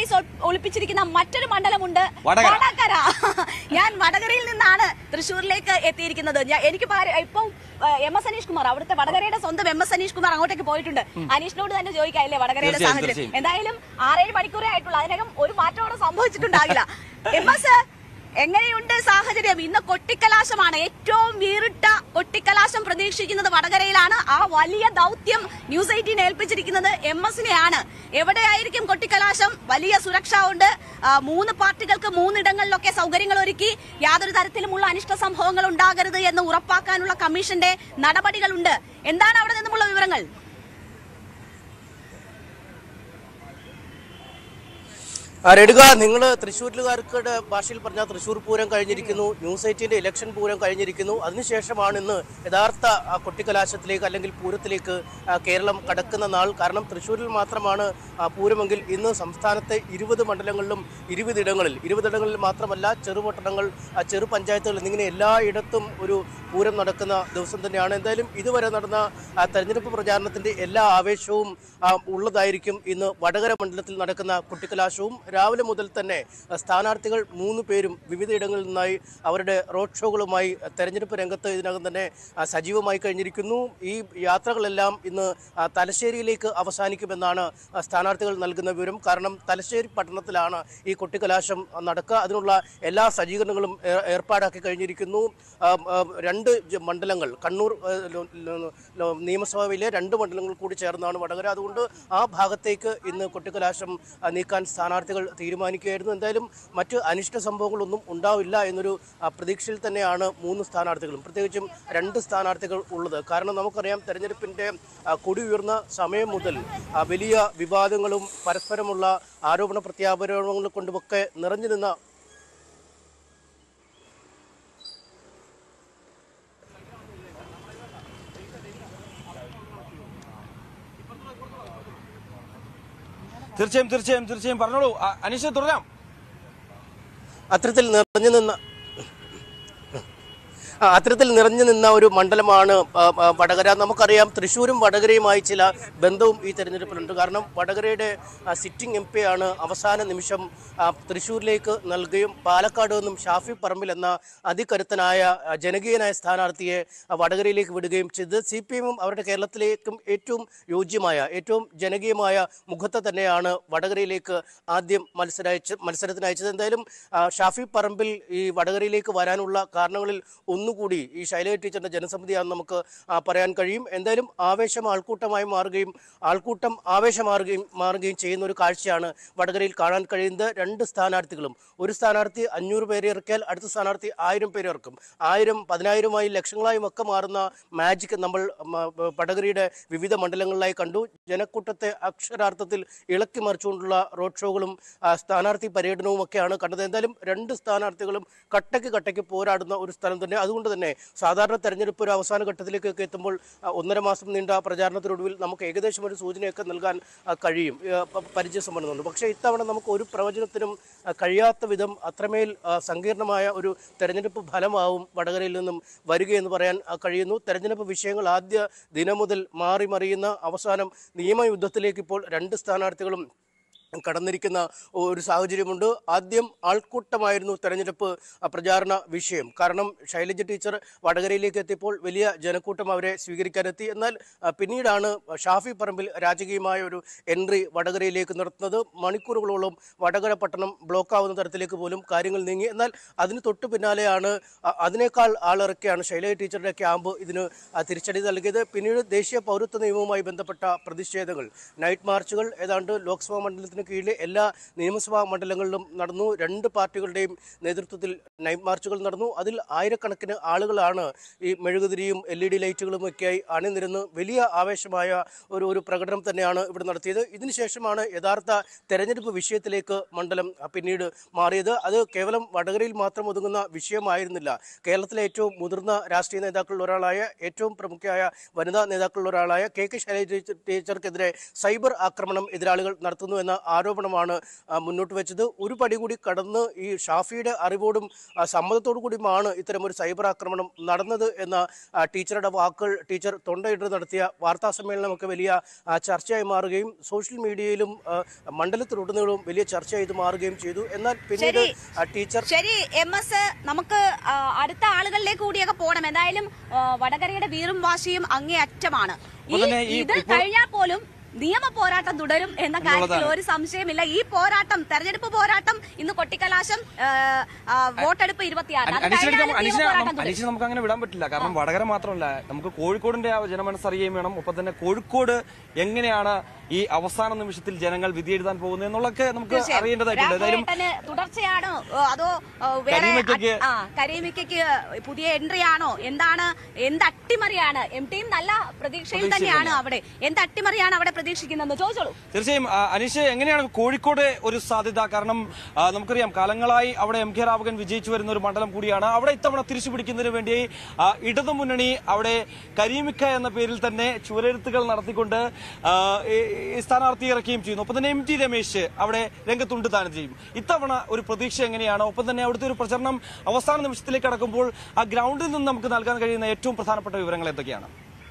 Surprise O- ഒളിപ്പിച്ചിരിക്കുന്ന മറ്റൊരു മണ്ഡലമുണ്ട് വടകര. വടകര ഞാൻ വടകരയിൽ നിന്നാണ് തൃശ്ശൂരിലേക്ക് എത്തിയിരിക്കുന്നത് ഞാൻ- എനിക്ക് പാര- ഇപ്പം ഏഹ്, എം എസ് അനീഷ് കുമാർ അവിടുത്തെ വടകരയുടെ സ്വന്തം എം എസ് അനീഷ് കുമാർ അങ്ങോട്ടേക്ക് പോയിട്ടുണ്ട് അനീഷിനോട് തന്നെ ചോദിക്കാം അല്ലേ വടകരയുടെ തീർച്ചയായും, സാഹചര്യം തീർച്ചയായും. എന്തായാലും ആറേഴ് മണിക്കൂറേ ആയിട്ടുള്ളൂ അതിനകം ഒരു മാറ്റം അവിടെ സംഭവിച്ചിട്ടുണ്ടാകില്ല എം എസ് എങ്ങനെയുണ്ട് സാഹചര്യം ഇന്ന് കൊട്ടിക്കലാശമാണ് ഏറ്റവും വീറിട്ട കൊട്ടിക്കലാശം പ്രതീക്ഷിക്കുന്നത് വടകരയിലാണ് ആ വലിയ ദൗത്യം ന്യൂസ് എയ്റ്റീൻ ഏൽപ്പിച്ചിരിക്കുന്നത് എം എസിനെയാണ് എവിടെയായിരിക്കും കൊട്ടിക്കലാശം വലിയ സുരക്ഷ ഉണ്ട് ആ, മൂന്ന് പാർട്ടികൾക്ക് മൂന്നിടങ്ങളിലൊക്കെ സൗകര്യങ്ങൾ ഒരുക്കി യാതൊരു തരത്തിലുമുള്ള അനിഷ്ട സംഭവങ്ങൾ ഉണ്ടാകരുത് എന്ന് ഉറപ്പാക്കാനുള്ള കമ്മീഷന്റെ നടപടികളുണ്ട് എന്താണ് അവിടെ നിന്നുമുള്ള വിവരങ്ങൾ ആ, രേണുക നിങ്ങൾ തൃശ്ശൂരിലുകാർക്കുടെ ഭാഷയിൽ പറഞ്ഞാൽ തൃശ്ശൂർ പൂരം കഴിഞ്ഞിരിക്കുന്നു ന്യൂസ് എയ്റ്റിന്റെ ഇലക്ഷൻ പൂരം കഴിഞ്ഞിരിക്കുന്നു അതിനുശേഷമാണ് ഇന്ന് യഥാർത്ഥ ആ, കൊട്ടിക്കലാശത്തിലേക്ക് അല്ലെങ്കിൽ പൂരത്തിലേക്ക് ആ, കേരളം കടക്കുന്ന നാൾ കാരണം തൃശ്ശൂരിൽ മാത്രമാണ് ആ, പൂരമെങ്കിൽ ഇന്ന് സംസ്ഥാനത്തെ ഇരുപത് മണ്ഡലങ്ങളിലും ഇരുപതിടങ്ങളിൽ ഇരുപതിടങ്ങളിൽ മാത്രമല്ല ചെറുപട്ടണങ്ങൾ ആ, ചെറു പഞ്ചായത്തുകൾ എന്നിങ്ങനെ എല്ലായിടത്തും ഒരു പൂരം നടക്കുന്ന ദിവസം തന്നെയാണ് എന്തായാലും ഇതുവരെ നടന്ന ആ, തെരഞ്ഞെടുപ്പ് പ്രചാരണത്തിന്റെ എല്ലാ ആവേശവും ആ, ഉള്ളതായിരിക്കും ഇന്ന് വടകര മണ്ഡലത്തിൽ നടക്കുന്ന കുട്ടിക്കലാശവും രാവിലെ മുതൽ തന്നെ ആ, സ്ഥാനാർത്ഥികൾ മൂന്ന് പേരും വിവിധയിടങ്ങളിൽ നിന്നായി അവരുടെ റോഡ് ഷോകളുമായി തെരഞ്ഞെടുപ്പ് രംഗത്ത് ഇതിനകം തന്നെ ആ, സജീവമായി കഴിഞ്ഞിരിക്കുന്നു ഈ യാത്രകളെല്ലാം ഇന്ന് ആ, തലശ്ശേരിയിലേക്ക് അവസാനിക്കുമെന്നാണ് ആ, സ്ഥാനാർത്ഥികൾ നൽകുന്ന വിവരം കാരണം തലശ്ശേരി പട്ടണത്തിലാണ് ഈ കൊട്ടിക്കലാശം നടക്കുക അതിനുള്ള എല്ലാ സജ്ജീകരണങ്ങളും ഏ- ഏർപ്പാടാക്കി കഴിഞ്ഞിരിക്കുന്നു ആ, ആ, രണ്ട് ജ- മണ്ഡലങ്ങൾ കണ്ണൂർ ആ, ലോ- ലോ- ലോ- നിയമസഭയിലെ രണ്ട് മണ്ഡലങ്ങൾ കൂടി ചേർന്നാണ് വടകര അതുകൊണ്ട് ആ ഭാഗത്തേക്ക് ഇന്ന് കൊട്ടിക്കലാശം ആ, നീക്കാൻ സ്ഥാനാർത്ഥികൾ തീരുമാനിക്കുകയായിരുന്നു എന്തായാലും മറ്റ് അനിഷ്ട സംഭവങ്ങളൊന്നും ഉണ്ടാവില്ല എന്നൊരു ആ, പ്രതീക്ഷയിൽ തന്നെയാണ് മൂന്ന് സ്ഥാനാർത്ഥികളും പ്രത്യേകിച്ചും രണ്ട് സ്ഥാനാർത്ഥികൾ ഉള്ളത് കാരണം നമുക്കറിയാം തെരഞ്ഞെടുപ്പിന്റെ ആ, കൊടി ഉയർന്ന സമയം മുതൽ ആ, വലിയ വിവാദങ്ങളും പരസ്പരമുള്ള ആരോപണ പ്രത്യാരോപണങ്ങൾ കൊണ്ടുമൊക്കെ നിറഞ്ഞു നിന്ന തീർച്ചയായും തീർച്ചയായും തീർച്ചയായും പറഞ്ഞോളൂ അ- അനീഷ് തുടരാം അത്തരത്തിൽ നിറഞ്ഞു നിന്ന ആ, അത്തരത്തിൽ നിറഞ്ഞു നിന്ന ഒരു മണ്ഡലമാണ് ആ, ആ, വടകര നമുക്കറിയാം തൃശ്ശൂരും വടകരയുമായി ചില ബന്ധവും ഈ തെരഞ്ഞെടുപ്പിലുണ്ട് കാരണം വടകരയുടെ സിറ്റിംഗ് എം ആണ് അവസാന നിമിഷം ആ, തൃശ്ശൂരിലേക്ക് നൽകുകയും പാലക്കാട് നിന്നും ഷാഫി പറമ്പിൽ എന്ന അതികരുത്തനായ ആ, ജനകീയനായ സ്ഥാനാർത്ഥിയെ ആ, വടകരയിലേക്ക് വിടുകയും ചെയ്തത് സി പി എമ്മും അവരുടെ കേരളത്തിലേക്കും ഏറ്റവും യോജ്യമായ ഏറ്റവും ജനകീയമായ മുഖത്തെ തന്നെയാണ് വടകരയിലേക്ക് ആദ്യം മത്സരയച്ച് മത്സരത്തിന് അയച്ചത് എന്തായാലും ആ, ഷാഫി പറമ്പിൽ ഈ വടകരയിലേക്ക് വരാനുള്ള കാരണങ്ങളിൽ ഒന്നുകൂടി ഈ ശൈലജ ടീച്ചറിന്റെ ജനസമിതിയാണെന്ന് നമുക്ക് ആ, പറയാൻ കഴിയും എന്തായാലും ആവേശം ആൾക്കൂട്ടമായി മാറുകയും ആൾക്കൂട്ടം ആവേശം മാറുകയും മാറുകയും ചെയ്യുന്ന ഒരു കാഴ്ചയാണ് വടകരയിൽ കാണാൻ കഴിയുന്നത് രണ്ട് സ്ഥാനാർത്ഥികളും ഒരു സ്ഥാനാർത്ഥി അഞ്ഞൂറ് പേരെ ഇറക്കിയാൽ അടുത്ത സ്ഥാനാർത്ഥി ആയിരം പേരെ ഇറക്കും ആയിരം പതിനായിരമായി ലക്ഷങ്ങളായും ഒക്കെ മാറുന്ന മാജിക് നമ്മൾ മ, വടകരയുടെ വിവിധ മണ്ഡലങ്ങളിലായി കണ്ടു ജനക്കൂട്ടത്തെ അക്ഷരാർത്ഥത്തിൽ ഇളക്കി മറിച്ചുകൊണ്ടുള്ള റോഡ് ഷോകളും ആ, സ്ഥാനാർത്ഥി പര്യടനവും ഒക്കെയാണ് കണ്ടത് എന്തായാലും രണ്ട് സ്ഥാനാർത്ഥികളും കട്ടയ്ക്ക് കട്ടയ്ക്ക് പോരാടുന്ന ഒരു സ്ഥലം തന്നെ അതുകൊണ്ട് തന്നെ സാധാരണ തെരഞ്ഞെടുപ്പ് ഒരു അവസാന ഘട്ടത്തിലേക്കൊക്കെ എത്തുമ്പോൾ ആ, ഒന്നര മാസം നീണ്ട പ്രചാരണത്തിനൊടുവിൽ നമുക്ക് ഏകദേശം ഒരു സൂചനയൊക്കെ നൽകാൻ ആ, കഴിയും ആ, പ- പരിചയസമ്പന്നമുണ്ട് പക്ഷേ ഇത്തവണ നമുക്ക് ഒരു പ്രവചനത്തിനും ആ, കഴിയാത്ത വിധം അത്രമേൽ ആ, സങ്കീർണമായ ഒരു തെരഞ്ഞെടുപ്പ് ഫലമാവും വടകരയിൽ നിന്നും വരികയെന്ന് പറയാൻ ആ, കഴിയുന്നു തെരഞ്ഞെടുപ്പ് വിഷയങ്ങൾ ആദ്യ ദിനം മുതൽ മാറി മറിയുന്ന അവസാനം നിയമയുദ്ധത്തിലേക്ക് ഇപ്പോൾ രണ്ട് സ്ഥാനാർത്ഥികളും കടന്നിരിക്കുന്ന ഒരു സാഹചര്യമുണ്ട് ആദ്യം ആൾക്കൂട്ടമായിരുന്നു തെരഞ്ഞെടുപ്പ് അഹ്, പ്രചാരണ വിഷയം കാരണം ശൈലജ ടീച്ചർ വടകരയിലേക്ക് എത്തിയപ്പോൾ വലിയ ജനക്കൂട്ടം അവരെ സ്വീകരിക്കാനെത്തി എന്നാൽ അഹ്, പിന്നീടാണ് ഷാഫി പറമ്പിൽ രാജകീയമായ ഒരു എൻട്രി വടകരയിലേക്ക് നടത്തുന്നത് മണിക്കൂറുകളോളം വടകര പട്ടണം ബ്ലോക്ക് ആവുന്ന തരത്തിലേക്ക് പോലും കാര്യങ്ങൾ നീങ്ങി എന്നാൽ അതിന് തൊട്ടു പിന്നാലെയാണ് അ- അതിനേക്കാൾ ആളിറക്കിയാണ് ശൈലജ ടീച്ചറുടെ ക്യാമ്പ് ഇതിന് അഹ്, തിരിച്ചടി നൽകിയത് പിന്നീട് ദേശീയ പൗരത്വ നിയമവുമായി ബന്ധപ്പെട്ട പ്രതിഷേധങ്ങൾ നൈറ്റ് മാർച്ചുകൾ ഏതാണ്ട് ലോക്സഭാ മണ്ഡലത്തിന് കീഴിലെ എല്ലാ നിയമസഭാ മണ്ഡലങ്ങളിലും നടന്നു രണ്ട് പാർട്ടികളുടെയും നേതൃത്വത്തിൽ നൈറ്റ് മാർച്ചുകൾ നടന്നു അതിൽ ആയിരക്കണക്കിന് ആളുകളാണ് ഈ മെഴുകുതിരിയും എൽ ഇ ഡി ലൈറ്റുകളും ഒക്കെയായി അണിനിരന്ന് വലിയ ആവേശമായ ഒരു ഒരു പ്രകടനം തന്നെയാണ് ഇവിടെ നടത്തിയത് ഇതിനുശേഷമാണ് യഥാർത്ഥ തെരഞ്ഞെടുപ്പ് വിഷയത്തിലേക്ക് മണ്ഡലം അഹ്, പിന്നീട് മാറിയത് അത് കേവലം വടകരയിൽ മാത്രം ഒതുങ്ങുന്ന വിഷയമായിരുന്നില്ല കേരളത്തിലെ ഏറ്റവും മുതിർന്ന രാഷ്ട്രീയ നേതാക്കളിൽ ഒരാളായ ഏറ്റവും പ്രമുഖയായ വനിതാ നേതാക്കളിൽ ഒരാളായ കെ കെ ശൈലജ ടീച്ചർ- ടീച്ചർക്കെതിരെ സൈബർ ആക്രമണം എതിരാളികൾ നടത്തുന്നു എന്ന ആരോപണമാണ് ആ, മുന്നോട്ട് വെച്ചത് ഒരു പടി കൂടി കടന്ന് ഈ ഷാഫിയുടെ അറിവോടും ആ, സമ്മതത്തോടു കൂടിയുമാണ് ഇത്തരമൊരു സൈബർ ആക്രമണം നടന്നത് എന്ന ആ, ടീച്ചറുടെ വാക്കുകൾ ടീച്ചർ തൊണ്ടയിട്ട് നടത്തിയ വാർത്താ സമ്മേളനമൊക്കെ വലിയ ആ, ചർച്ചയായി മാറുകയും സോഷ്യൽ മീഡിയയിലും ആ, മണ്ഡലത്തിലുടനീളവും വലിയ ചർച്ചയായി ഇത് മാറുകയും ചെയ്തു എന്നാൽ പിന്നീട് ശരി. ആ, ടീച്ചർ ശരി എം എസ് നമുക്ക് ആ, അടുത്ത ആളുകളിലേക്ക് കൂടിയൊക്കെ പോകണം എന്തായാലും ആ, വടകരയുടെ വീറും വാശിയും അങ്ങേ അറ്റമാണ് ഈ അപ്പോൾ തന്നെ ഈ ഇത് ഇപ്പോൾ- കഴിഞ്ഞാൽ പോലും നിയമ പോരാട്ടം തുടരും എന്ന കാര്യത്തിൽ എന്നുള്ളതാണ്. ഒരു സംശയമില്ല ഈ പോരാട്ടം തെരഞ്ഞെടുപ്പ് പോരാട്ടം ഇന്ന് കൊട്ടിക്കലാശം ആ, ആ, വോട്ടെടുപ്പ് ഇരുപത്തിയാറ് അത് അനീഷിനെ കഴിഞ്ഞാലും നിയമ അനീഷിനെ പോരാട്ടം തുടരും. അനീഷിനെ നമുക്ക് അങ്ങനെ വിടാൻ പറ്റില്ല കാരണം വടകര മാത്രമല്ല നമുക്ക് കോഴിക്കോടിന്റെ ആ ജനമനസ് അറിയുകയും വേണം ഒപ്പം തന്നെ കോഴിക്കോട് എങ്ങനെയാണ് ഈ അവസാന നിമിഷത്തിൽ ജനങ്ങൾ വിധി എഴുതാൻ പോകുന്നത് എന്നുള്ളതൊക്കെ നമുക്ക് തീർച്ചയായും. അറിയേണ്ടതായിട്ടുണ്ട് ഏതായാലും രാഘവേട്ടന് തുടർച്ചയാണോ ഓ, അതോ ഓ, വേറെ കരീമയ്ക്കൊക്കെ- അ- ആ കരീമിക്കയ്ക്ക് പുതിയ എൻട്രി ആണോ എന്താണ് എന്ത് അട്ടിമറിയാണ് എം ടിയും നല്ല പ്രതീക്ഷയിൽ തന്നെയാണ് അവിടെ എന്ത് അട്ടിമറിയാണ് അവിടെ പ്രതീക്ഷിക്കുന്നത് ചോദിച്ചോളൂ തീർച്ചയായും ആ, അനീഷ് എങ്ങനെയാണ് കോഴിക്കോട് ഒരു സാധ്യത കാരണം ആ, നമുക്കറിയാം കാലങ്ങളായി അവിടെ എം കെ രാഘവൻ വിജയിച്ചു വരുന്ന ഒരു മണ്ഡലം കൂടിയാണ് അവിടെ ഇത്തവണ തിരിച്ചു പിടിക്കുന്നതിന് വേണ്ടി ആ, ഇടതു മുന്നണി അവിടെ കരീമിക്ക എന്ന പേരിൽ തന്നെ ചുവരെഴുത്തുകൾ നടത്തിക്കൊണ്ട് ആ, ഈ ഈ സ്ഥാനാർത്ഥി ഇറക്കുകയും ചെയ്യുന്നു ഒപ്പം തന്നെ എം ടി രമേശ് അവിടെ രംഗത്തുണ്ട് താനും ചെയ്യും ഇത്തവണ ഒരു പ്രതീക്ഷ എങ്ങനെയാണ് ഒപ്പം തന്നെ അവിടുത്തെ ഒരു പ്രചരണം അവസാന നിമിഷത്തിലേക്ക് കടക്കുമ്പോൾ ആ ഗ്രൗണ്ടിൽ നിന്ന് നമുക്ക് നൽകാൻ കഴിയുന്ന ഏറ്റവും പ്രധാനപ്പെട്ട വിവരങ്ങൾ എന്തൊക്കെയാണ്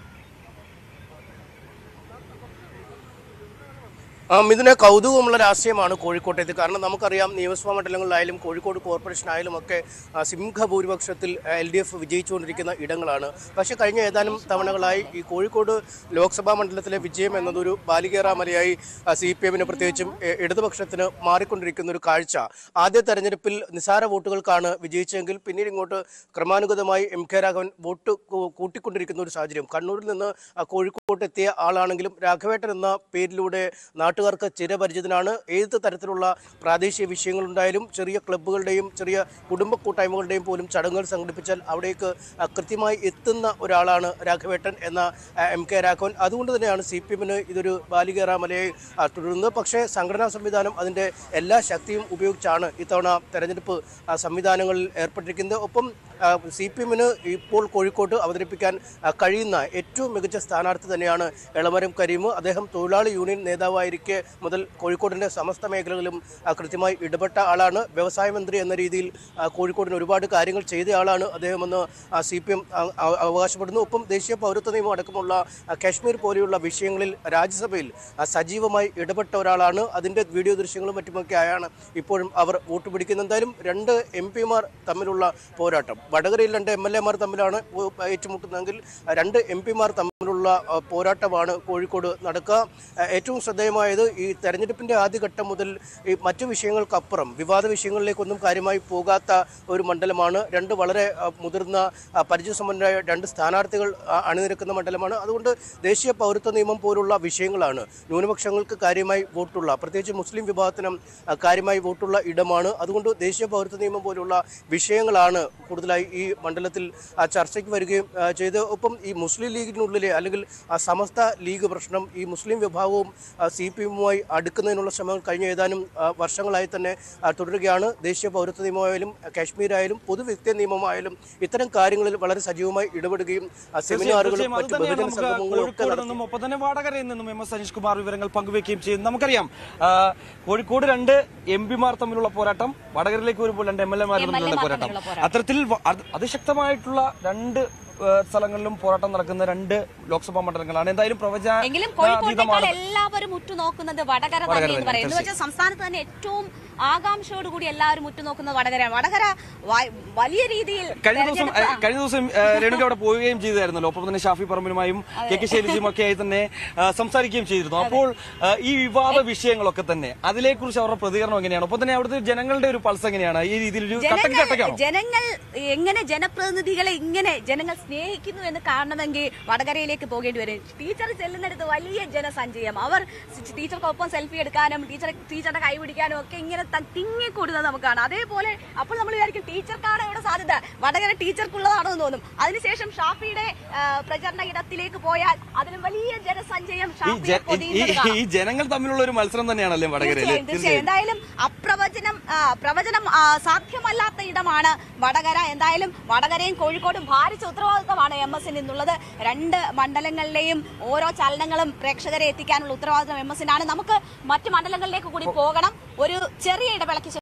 ആ ഇതിന് കൗതുകമുള്ള രാഷ്ട്രീയമാണ് കോഴിക്കോട്ടേത് കാരണം നമുക്കറിയാം നിയമസഭാ മണ്ഡലങ്ങളിലായാലും കോഴിക്കോട് കോർപ്പറേഷനായാലും ഒക്കെ ആ, സിംഹഭൂരിപക്ഷത്തിൽ എൽ ഡി എഫ് വിജയിച്ചുകൊണ്ടിരിക്കുന്ന ഇടങ്ങളാണ് പക്ഷേ കഴിഞ്ഞ ഏതാനും തവണകളായി ഈ കോഴിക്കോട് ലോക്സഭാ മണ്ഡലത്തിലെ വിജയം എന്നതൊരു ബാലികേറാമലയായി സി പി എമ്മിന് പ്രത്യേകിച്ചും എ, ഇടതുപക്ഷത്തിന് മാറിക്കൊണ്ടിരിക്കുന്ന ഒരു കാഴ്ച ആദ്യ തെരഞ്ഞെടുപ്പിൽ നിസാര വോട്ടുകൾക്കാണ് വിജയിച്ചെങ്കിൽ പിന്നീട് ഇങ്ങോട്ട് ക്രമാനുഗതമായി എം കെ രാഘവൻ വോട്ട് കൂ- കൂട്ടിക്കൊണ്ടിരിക്കുന്ന ഒരു സാഹചര്യം കണ്ണൂരിൽ നിന്ന് ആ, കോഴിക്കോട്ട് എത്തിയ ആളാണെങ്കിലും രാഘവേട്ടൻ എന്ന പേരിലൂടെ നാട്ടുകാർക്ക് ചിരപരിചിതനാണ് ഏത് തരത്തിലുള്ള പ്രാദേശിക വിഷയങ്ങളുണ്ടായാലും ചെറിയ ക്ലബ്ബുകളുടെയും ചെറിയ കുടുംബ കൂട്ടായ്മകളുടെയും പോലും ചടങ്ങുകൾ സംഘടിപ്പിച്ചാൽ അവിടേക്ക് ആ, കൃത്യമായി എത്തുന്ന ഒരാളാണ് രാഘവേട്ടൻ എന്ന ആ, എം കെ രാഘവൻ അതുകൊണ്ട് തന്നെയാണ് സി പി എമ്മിന് ഇതൊരു ബാലികേറാമലയെ ആ, തുടരുന്നത് പക്ഷേ സംഘടനാ സംവിധാനം അതിൻ്റെ എല്ലാ ശക്തിയും ഉപയോഗിച്ചാണ് ഇത്തവണ തെരഞ്ഞെടുപ്പ് ആ, സംവിധാനങ്ങളിൽ ഏർപ്പെട്ടിരിക്കുന്നത് ഒപ്പം സി പി എമ്മിന് ഇപ്പോൾ കോഴിക്കോട്ട് അവതരിപ്പിക്കാൻ ആ, കഴിയുന്ന ഏറ്റവും മികച്ച സ്ഥാനാർത്ഥി തന്നെയാണ് എളമരം കരീം അദ്ദേഹം തൊഴിലാളി യൂണിയൻ നേതാവായിരിക്കെ മുതൽ കോഴിക്കോടിൻ്റെ സമസ്ത മേഖലകളിലും ആ, കൃത്യമായി ഇടപെട്ട ആളാണ് വ്യവസായ മന്ത്രി എന്ന രീതിയിൽ ആ, കോഴിക്കോടിന് ഒരുപാട് കാര്യങ്ങൾ ചെയ്ത ആളാണ് അദ്ദേഹമെന്ന് സി പി എം അവകാശപ്പെടുന്നു ഒപ്പം ദേശീയ പൗരത്വ നിയമം അടക്കമുള്ള ആ, കാശ്മീർ പോലെയുള്ള വിഷയങ്ങളിൽ രാജ്യസഭയിൽ ആ, സജീവമായി ഇടപെട്ട ഒരാളാണ് അതിൻ്റെ വീഡിയോ ദൃശ്യങ്ങളും മറ്റുമൊക്കെ ആയാണ് ഇപ്പോഴും അവർ വോട്ട് പിടിക്കുന്നത് എന്തായാലും രണ്ട് എം പിമാർ തമ്മിലുള്ള പോരാട്ടം വടകരയിൽ രണ്ട് എം എൽ എമാർ തമ്മിലാണ് ഉ- ഏറ്റുമുട്ടുന്നതെങ്കിൽ രണ്ട് എം പിമാർ തമ്മിലുള്ള ആ, പോരാട്ടമാണ് കോഴിക്കോട് നടക്കുക ആ, ഏറ്റവും ശ്രദ്ധേയമായത് ഈ തെരഞ്ഞെടുപ്പിന്റെ ആദ്യഘട്ടം മുതൽ ഈ മറ്റു വിഷയങ്ങൾക്കപ്പുറം വിവാദ വിഷയങ്ങളിലേക്കൊന്നും കാര്യമായി പോകാത്ത ഒരു മണ്ഡലമാണ് രണ്ട് വളരെ ആ, മുതിർന്ന ആ, പരിചയസമ്പന്നരായ രണ്ട് സ്ഥാനാർത്ഥികൾ ആ, അണിനിരക്കുന്ന മണ്ഡലമാണ് അതുകൊണ്ട് ദേശീയ പൗരത്വ നിയമം പോലുള്ള വിഷയങ്ങളാണ് ന്യൂനപക്ഷങ്ങൾക്ക് കാര്യമായി വോട്ടുള്ള പ്രത്യേകിച്ച് മുസ്ലിം വിഭാഗത്തിനും ആ, കാര്യമായി വോട്ടുള്ള ഇടമാണ് അതുകൊണ്ട് ദേശീയ പൗരത്വ നിയമം പോലുള്ള വിഷയങ്ങളാണ് കൂടുതലായി ഈ മണ്ഡലത്തിൽ ആ, ചർച്ചയ്ക്ക് വരികയും ആ, ചെയ്ത് ഒപ്പം ഈ മുസ്ലിം ലീഗിനുള്ളിലെ അല്ലെങ്കിൽ ആ സമസ്ത ലീഗ് പ്രശ്നം ഈ മുസ്ലിം വിഭാഗവും സി പി എമ്മുമായി അടുക്കുന്നതിനുള്ള ശ്രമങ്ങൾ കഴിഞ്ഞ ഏതാനും ആ, വർഷങ്ങളായി തന്നെ ആ, തുടരുകയാണ് ദേശീയ പൗരത്വ നിയമമായാലും കാശ്മീരായാലും പൊതുവ്യക്തി നിയമമായാലും ഇത്തരം കാര്യങ്ങളിൽ വളരെ സജീവമായി ഇടപെടുകയും ആ, സെമിനാറുകളും തീർച്ചയായും അത് മറ്റ് തന്നെയാണ് ബഹുജന നമുക്ക് സംഗമങ്ങളും ഒക്കെ കോഴിക്കോട് നടത്തി നിന്നും ഒപ്പം തന്നെ വടകരയിൽ നിന്നും എം എസ് അനീഷ് കുമാർ വിവരങ്ങൾ പങ്കുവെക്കുകയും ചെയ്യുന്നു നമുക്കറിയാം ആ, കോഴിക്കോട് രണ്ട് എം പിമാർ തമ്മിലുള്ള പോരാട്ടം വടകരയിലേക്ക് വരുമ്പോൾ രണ്ട് എം എൽ എമാർ തമ്മിലുള്ള പോരാട്ടം തമ്മിലുള്ള പോരാട്ടം. അത്തരത്തിൽ വ- അത് അതിശക്തമായിട്ടുള്ള രണ്ട് ആ, സ്ഥലങ്ങളിലും പോരാട്ടം നടക്കുന്ന രണ്ട് ലോക്സഭാ മണ്ഡലങ്ങളാണ് എന്തായാലും പ്രവചന എങ്കിലും കോഴിക്കോട്ടേക്കാൾ അതീതമാണ് എല്ലാവരും ഉറ്റുനോക്കുന്നത് വടകര വടകര തന്നെ എന്ന് തന്നെ, പറയും എന്ന് വെച്ചാൽ സംസ്ഥാനത്ത് തന്നെ ഏറ്റവും ആകാംക്ഷയോടുകൂടി എല്ലാവരും ഉറ്റുനോക്കുന്നത് വടകര വടകര വ- വലിയ രീതിയിൽ കഴിഞ്ഞ ദിവസം തെരഞ്ഞെടുപ്പ് ഏഹ്, കഴിഞ്ഞ ദിവസം ഏഹ്, രേണുക അവിടെ പോവുകയും ചെയ്തായിരുന്നല്ലോ ഒപ്പം തന്നെ ഷാഫി പറമ്പിലുമായും കെ കെ ശൈലജയും ഒക്കെ ആയി തന്നെ ഏഹ്, സംസാരിക്കുകയും ചെയ്തിരുന്നു അപ്പോൾ ഏഹ്, ഈ വിവാദ വിഷയങ്ങളൊക്കെ തന്നെ അതിനെക്കുറിച്ച് അവരുടെ പ്രതികരണം എങ്ങനെയാണ് ഒപ്പം തന്നെ അവിടുത്തെ ജനങ്ങളുടെ ഒരു പൾസ് എങ്ങനെയാണ് ഈ രീതിയിൽ ഒരു കട്ടക്ക് ജനങ്ങൾ കട്ടക്കാണോ ജനങ്ങൾ എങ്ങനെ ജനപ്രതിനിധികളെ ഇങ്ങനെ ജനങ്ങൾ സ്നേഹിക്കുന്നു എന്ന് കാണണമെങ്കിൽ വടകരയിലേക്ക് പോകേണ്ടി വരും ടീച്ചർ ചെല്ലുന്നിടത്ത് വലിയ ജനസഞ്ചയം അവർ ടീച്ചർക്കൊപ്പം സെൽഫി എടുക്കാനും ടീച്ചർ ടീച്ചറുടെ കൈ പിടിക്കാനും ഒക്കെ ഇങ്ങനെ ത- തിങ്ങിക്കൂടുന്നത് നമുക്ക് കാണാം അതേപോലെ അപ്പോൾ നമ്മൾ വിചാരിക്കും ടീച്ചർക്കാണ് ഇവിടെ സാധ്യത വടകര ടീച്ചർക്കുള്ളതാണോ എന്ന് തോന്നും അതിനുശേഷം ഷാഫിയുടെ ആ, പ്രചരണ ഇടത്തിലേക്ക് പോയാൽ അതിലും വലിയ ജനസഞ്ചയം ഈ ഷാഫിയെ ജ- ഈ- പൊതിയുന്നത് കാണാം. ഈ ജനങ്ങൾ തമ്മിലുള്ള ഒരു മത്സരം തന്നെയാണല്ലേ വടകരയില് തീർച്ചയായും തീർച്ചയായും എന്തായാലും അപ്രവചനം ആ, പ്രവചനം ആ, സാധ്യമല്ലാത്ത ഇടമാണ് വടകര എന്തായാലും വടകരയും കോഴിക്കോടും ഭാരിച്ച ഉത്തരവാദിത്തമാണ് എം എസിന് ഇന്നുള്ളത് രണ്ട് മണ്ഡലങ്ങളിലെയും ഓരോ ചലനങ്ങളും പ്രേക്ഷകരെ എത്തിക്കാനുള്ള ഉത്തരവാദിത്തം എം എസിനാണ് നമുക്ക് മറ്റ് മണ്ഡലങ്ങളിലേക്ക് കൂടി പോകണം ഒരു ചെറിയ ഇടവേളയ്ക്ക് ശേഷം